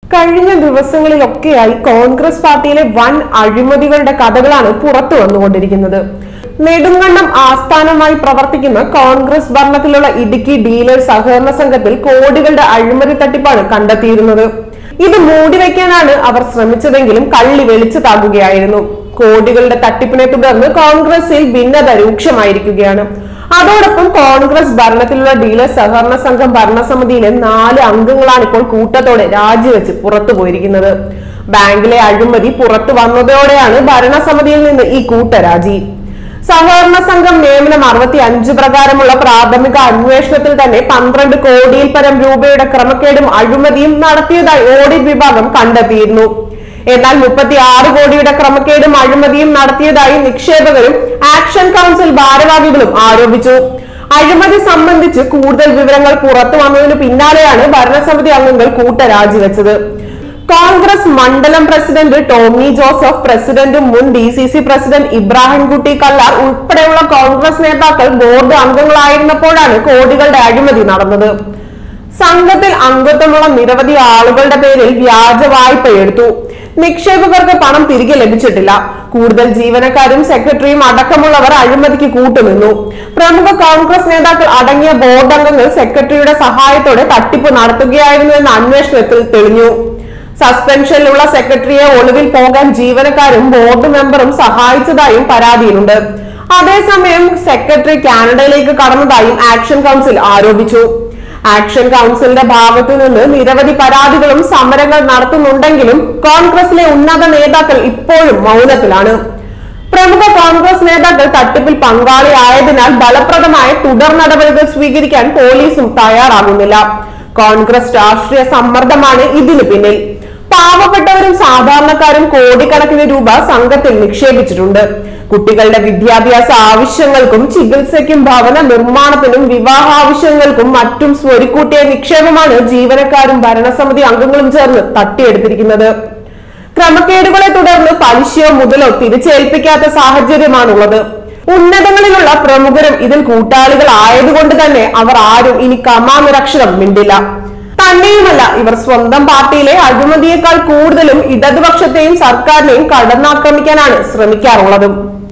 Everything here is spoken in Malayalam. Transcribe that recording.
കഴിഞ്ഞ ദിവസങ്ങളിലൊക്കെയായി കോൺഗ്രസ് പാർട്ടിയിലെ വൻ അഴിമതികളുടെ കഥകളാണ് പുറത്തു വന്നുകൊണ്ടിരിക്കുന്നത് നെടുങ്കണ്ടം ആസ്ഥാനമായി പ്രവർത്തിക്കുന്ന കോൺഗ്രസ് ഭരണത്തിലുള്ള ഇടുക്കി ഡീലേഴ്സ് സഹകരണ സംഘത്തിൽ കോടികളുടെ അഴിമതി തട്ടിപ്പാണ് കണ്ടെത്തിയിരുന്നത് ഇത് മൂടിവെക്കാനാണ് അവർ ശ്രമിച്ചതെങ്കിലും കള്ളി വെളിച്ചു താകുകയായിരുന്നു കോടികളുടെ തട്ടിപ്പിനെ തുടർന്ന് കോൺഗ്രസിൽ ഭിന്നത രൂക്ഷമായിരിക്കുകയാണ് അതോടൊപ്പം കോൺഗ്രസ് ഭരണത്തിലുള്ള ഡീലേഴ്സ് സഹകരണ സംഘം ഭരണസമിതിയിലെ നാല് അംഗങ്ങളാണ് ഇപ്പോൾ കൂട്ടത്തോടെ രാജിവെച്ച് പുറത്തു പോയിരിക്കുന്നത് ബാങ്കിലെ അഴിമതി പുറത്തു വന്നതോടെയാണ് ഭരണസമിതിയിൽ നിന്ന് ഈ കൂട്ടരാജി സഹകരണ സംഘം നിയമനം അറുപത്തി അഞ്ച് പ്രകാരമുള്ള പ്രാഥമിക അന്വേഷണത്തിൽ തന്നെ പന്ത്രണ്ട് കോടിയിൽ പരം രൂപയുടെ ക്രമക്കേടും അഴിമതിയും നടത്തിയതായി ഓഡിറ്റ് വിഭാഗം കണ്ടെത്തിയിരുന്നു എന്നാൽ മുപ്പത്തി ആറ് കോടിയുടെ ക്രമക്കേടും അഴിമതിയും നടത്തിയതായി നിക്ഷേപകരും ആക്ഷൻ കൗൺസിൽ ഭാരവാഹികളും ആരോപിച്ചു അഴിമതി സംബന്ധിച്ച് കൂടുതൽ വിവരങ്ങൾ പുറത്തു വന്നതിന് പിന്നാലെയാണ് ഭരണസമിതി അംഗങ്ങൾ കൂട്ടരാജിവെച്ചത് കോൺഗ്രസ് മണ്ഡലം പ്രസിഡന്റ് ടോമി ജോസഫ് പ്രസിഡന്റും മുൻ D C C president Ibrahimkutty Kallar ഉൾപ്പെടെയുള്ള കോൺഗ്രസ് നേതാക്കൾ ബോർഡ് അംഗങ്ങളായിരുന്നപ്പോഴാണ് കോടികളുടെ അഴിമതി നടന്നത് സംഘത്തിൽ അംഗത്വമുള്ള നിരവധി ആളുകളുടെ പേരിൽ വ്യാജ വായ്പ എടുത്തു നിക്ഷേപകർക്ക് പണം തിരികെ ലഭിച്ചിട്ടില്ല കൂടുതൽ ജീവനക്കാരും സെക്രട്ടറിയും അടക്കമുള്ളവർ അഴിമതിക്ക് കൂട്ടുനിന്നു പ്രമുഖ കോൺഗ്രസ് നേതാക്കൾ അടങ്ങിയ ബോർഡ് അംഗങ്ങൾ സെക്രട്ടറിയുടെ സഹായത്തോടെ തട്ടിപ്പ് നടത്തുകയായിരുന്നു എന്ന് അന്വേഷണത്തിൽ തെളിഞ്ഞു സസ്പെൻഷനിലുള്ള സെക്രട്ടറിയെ ഒളിവിൽ പോകാൻ ജീവനക്കാരും ബോർഡ് മെമ്പറും സഹായിച്ചതായും പരാതിയിലുണ്ട് അതേസമയം സെക്രട്ടറി കാനഡയിലേക്ക് കടന്നതായും ആക്ഷൻ കൗൺസിൽ ആരോപിച്ചു ആക്ഷൻ കൗൺസിലിന്റെ ഭാഗത്തു നിന്ന് നിരവധി പരാതികളും സമരങ്ങൾ നടത്തുന്നുണ്ടെങ്കിലും കോൺഗ്രസിലെ ഉന്നത നേതാക്കൾ ഇപ്പോഴും മൗനത്തിലാണ് പ്രമുഖ കോൺഗ്രസ് നേതാക്കൾ തട്ടിപ്പിൽ പങ്കാളിയായതിനാൽ ഫലപ്രദമായ തുടർ നടപടികൾ സ്വീകരിക്കാൻ പോലീസും തയ്യാറാകുന്നില്ല കോൺഗ്രസ് രാഷ്ട്രീയ സമ്മർദ്ദമാണ് ഇതിന് പിന്നിൽ പാവപ്പെട്ടവരും സാധാരണക്കാരും കോടിക്കണക്കിന് രൂപ സംഘത്തിൽ നിക്ഷേപിച്ചിട്ടുണ്ട് കുട്ടികളുടെ വിദ്യാഭ്യാസ ആവശ്യങ്ങൾക്കും ചികിത്സയ്ക്കും ഭവന നിർമ്മാണത്തിനും വിവാഹ ആവശ്യങ്ങൾക്കും മറ്റും സ്വരുക്കൂട്ടിയ നിക്ഷേപമാണ് ജീവനക്കാരും ഭരണസമിതി അംഗങ്ങളും ചേർന്ന് തട്ടിയെടുത്തിരിക്കുന്നത് ക്രമക്കേടുകളെ തുടർന്ന് പലിശയോ മുതലോ തിരിച്ചേൽപ്പിക്കാത്ത സാഹചര്യമാണുള്ളത് ഉന്നതങ്ങളിലുള്ള പ്രമുഖരും ഇതിൽ കൂട്ടാളികൾ ആയതുകൊണ്ട് തന്നെ അവർ ആരും ഇനി കമാനിരക്ഷരം മിണ്ടില്ല തന്നെയുമല്ല ഇവർ സ്വന്തം പാർട്ടിയിലെ അഴിമതിയേക്കാൾ കൂടുതലും ഇടതുപക്ഷത്തെയും സർക്കാരിനെയും കടന്നാക്രമിക്കാനാണ് ശ്രമിക്കാറുള്ളതും